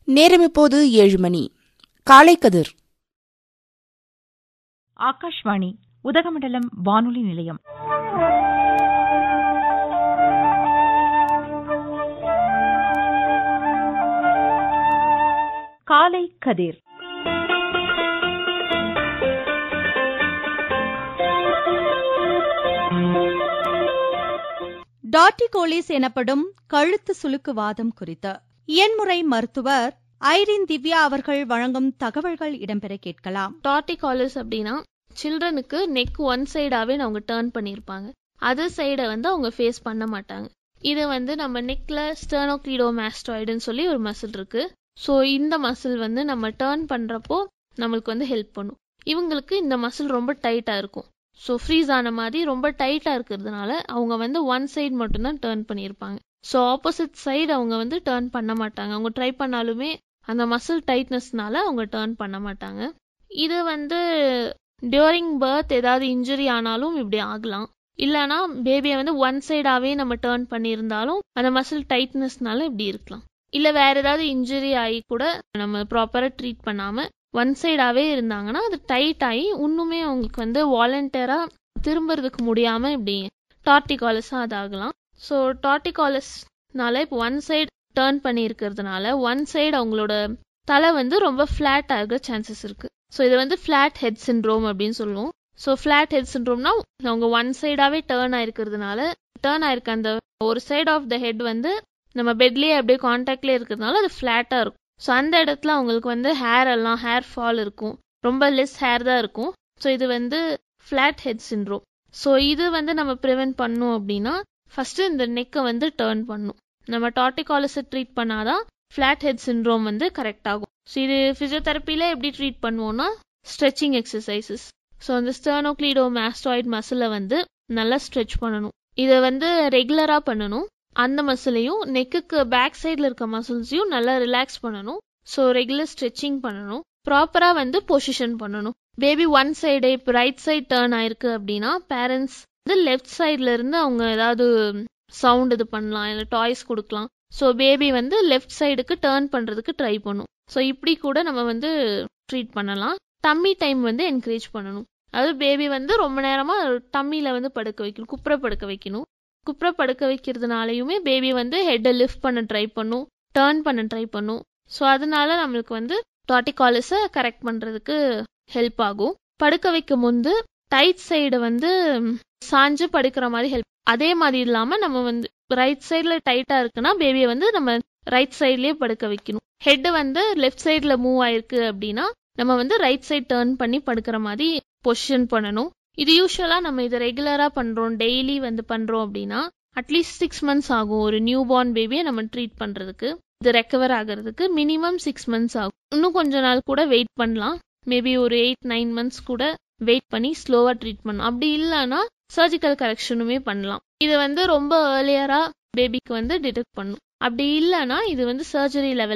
நேரம் இப்போது ஏழு மணி காலை கதிர் ஆகாஷ்வாணி உதகமண்டலம் வானொலி நிலையம் காலை கதிர் டாட்டிகோலிஸ் எனப்படும் கழுத்து சுளுக்கு வாதம் குறித்து இயன்முறை மருத்துவர் ஐரின் திவ்யா அவர்கள் வழங்கும் தகவல்கள் இடம்பெற கேட்கலாம் டார்டிகாலஸ் அப்படின்னா சில்ட்ரனுக்கு நெக் ஒன் சைடாவே அவங்க டேர்ன் பண்ணியிருப்பாங்க அது சைடை வந்து அவங்க ஃபேஸ் பண்ண மாட்டாங்க இது வந்து நம்ம நெக்ல ஸ்டர்னோக்ளிடோமாஸ்டாய்டுன்னு சொல்லி ஒரு மசில் இருக்கு ஸோ இந்த மசில் வந்து நம்ம டேர்ன் பண்றப்போ நம்மளுக்கு வந்து ஹெல்ப் பண்ணும் இவங்களுக்கு இந்த மசில் ரொம்ப டைட்டா இருக்கும் ஸோ ஃப்ரீஸ் ஆன மாதிரி ரொம்ப டைட்டா இருக்கிறதுனால அவங்க வந்து ஒன் சைடு மட்டும்தான் டேர்ன் பண்ணியிருப்பாங்க ஸோ ஆப்போசிட் சைடு அவங்க வந்து டேர்ன் பண்ண மாட்டாங்க அவங்க ட்ரை பண்ணாலுமே அந்த மசில் டைட்னஸ்னால அவங்க டேர்ன் பண்ண மாட்டாங்க இது வந்து டியூரிங் பர்த் ஏதாவது இன்ஜுரி ஆனாலும் இப்படி ஆகலாம் இல்லைனா பேபியை வந்து ஒன் சைடாவே நம்ம டேர்ன் பண்ணியிருந்தாலும் அந்த மசில் டைட்னஸ்னால இப்படி இருக்கலாம் இல்லை வேற ஏதாவது இன்ஜுரி ஆகி கூட நம்ம ப்ராப்பராக ட்ரீட் பண்ணாம ஒன் சைடாவே இருந்தாங்கன்னா அது டைட் ஆகி இன்னுமே அவங்களுக்கு வந்து வாலண்டியரா திரும்புறதுக்கு முடியாம இப்படி டார்டிகாலஸா அது ஆகலாம் ஸோ டார்டிகாலஸ்னால இப்போ ஒன் சைடு டேர்ன் பண்ணி இருக்கிறதுனால ஒன் சைடு அவங்களோட தலை வந்து ரொம்ப ஃபிளாட் ஆகிற சான்சஸ் இருக்கு ஸோ இது வந்து ஃபிளாட் ஹெட் சிண்ட்ரோம் அப்படின்னு சொல்லுவோம் ஸோ ஃபிளாட் ஹெட் சிண்ட்ரோம்னா அவங்க ஒன் சைடாவே டேர்ன் ஆயிருக்கிறதுனால டேர்ன் ஆயிருக்க அந்த ஒரு சைடு ஆஃப் த ஹெட் வந்து நம்ம பெட்லயே அப்படியே கான்டாக்ட்லயே இருக்கிறதுனால அது ஃபிளாட்டா இருக்கும் ஸோ அந்த இடத்துல அவங்களுக்கு வந்து ஹேர் எல்லாம் ஹேர் ஃபால் இருக்கும் ரொம்ப லெஸ் ஹேர் தான் இருக்கும் ஸோ இது வந்து ஃபிளாட் ஹெட் சிண்ட்ரோம் ஸோ இது வந்து நம்ம ப்ரிவென்ட் பண்ணோம் அப்படின்னா ஃபர்ஸ்ட் இந்த நெக்கை வந்து டேர்ன் பண்ணும் நம்ம டாட்டிகாலஸை ட்ரீட் பண்ணாதான் ஃபிளாட் ஹெட் சிண்ட்ரோம் வந்து கரெக்ட் ஆகும் ஸோ இது ஃபிசியோதெரப்பில எப்படி ட்ரீட் பண்ணுவோம்னா ஸ்ட்ரெச்சிங் எக்ஸசைசஸ் ஸோ அந்த ஸ்டர்னோக்ளீடோ மாஸ்டாய்ட் மசிலை வந்து நல்லா ஸ்ட்ரெச் பண்ணணும் இதை வந்து ரெகுலரா பண்ணணும் அந்த மசிலையும் நெக்குக்கு பேக் சைடில் இருக்க மசில்ஸையும் நல்லா ரிலாக்ஸ் பண்ணணும் ஸோ ரெகுலர் ஸ்ட்ரெச்சிங் பண்ணணும் ப்ராப்பரா வந்து பொசிஷன் பண்ணணும் பேபி ஒன் சைடு இப்போ ரைட் சைடு டேர்ன் ஆயிருக்கு அப்படின்னா பேரண்ட்ஸ் வந்து லெஃப்ட் சைட்ல இருந்து அவங்க ஏதாவது சவுண்ட் இது பண்ணலாம் இல்லை டாய்ஸ் கொடுக்கலாம் ஸோ பேபி வந்து லெஃப்ட் சைடுக்கு டேர்ன் பண்றதுக்கு ட்ரை பண்ணும் ஸோ இப்படி கூட நம்ம வந்து ட்ரீட் பண்ணலாம் டம்மி டைம் வந்து என்கரேஜ் பண்ணணும் அதாவது பேபி வந்து ரொம்ப நேரமா டம்மியில வந்து படுக்க வைக்கணும் குப்புற படுக்க வைக்கணும் குப்புற படுக்க வைக்கிறதுனாலயுமே பேபி வந்து ஹெட்டை லிஃப்ட் பண்ண ட்ரை பண்ணும் டேர்ன் பண்ண ட்ரை பண்ணும் ஸோ அதனால நம்மளுக்கு வந்து டாட்டிகாலஸை கரெக்ட் பண்றதுக்கு ஹெல்ப் ஆகும் படுக்க வைக்கும் முந்து டைட் சைடு வந்து சாஞ்சு படுக்கிற மாதிரி ஹெல்ப் அதே மாதிரி இல்லாம நம்ம வந்து ரைட் சைடுல டைட்டா இருக்குன்னா பேபியை வந்து நம்ம ரைட் சைட்லயே படுக்க வைக்கணும் ஹெட் வந்து லெஃப்ட் சைடுல மூவ் ஆயிருக்கு அப்படின்னா நம்ம வந்து ரைட் சைடு டேர்ன் பண்ணி படுக்கிற மாதிரி பொசிஷன் பண்ணணும் இது யூஸ்வலா நம்ம இதை ரெகுலரா பண்றோம் டெய்லி வந்து பண்றோம் அப்படின்னா அட்லீஸ்ட் சிக்ஸ் மந்த்ஸ் ஆகும் ஒரு நியூ பார்ன் பேபியை நம்ம ட்ரீட் பண்றதுக்கு இது ரெக்கவர் ஆகிறதுக்கு மினிமம் சிக்ஸ் மந்த்ஸ் ஆகும் இன்னும் கொஞ்ச நாள் கூட வெயிட் பண்ணலாம் மேபி ஒரு எயிட் நைன் மந்த்ஸ் கூட வெயிட் பண்ணி ஸ்லோவா ட்ரீட் பண்ணலாம் அப்படி இல்லைன்னா சர்ஜிக்கல் கரெக்ஷனுமே பண்ணலாம் இது வந்து ரொம்ப ஏர்லியரா பேபிக்கு வந்து டிடெக்ட் பண்ணும் அப்படி இல்லைன்னா இது வந்து சர்ஜரி லெவல்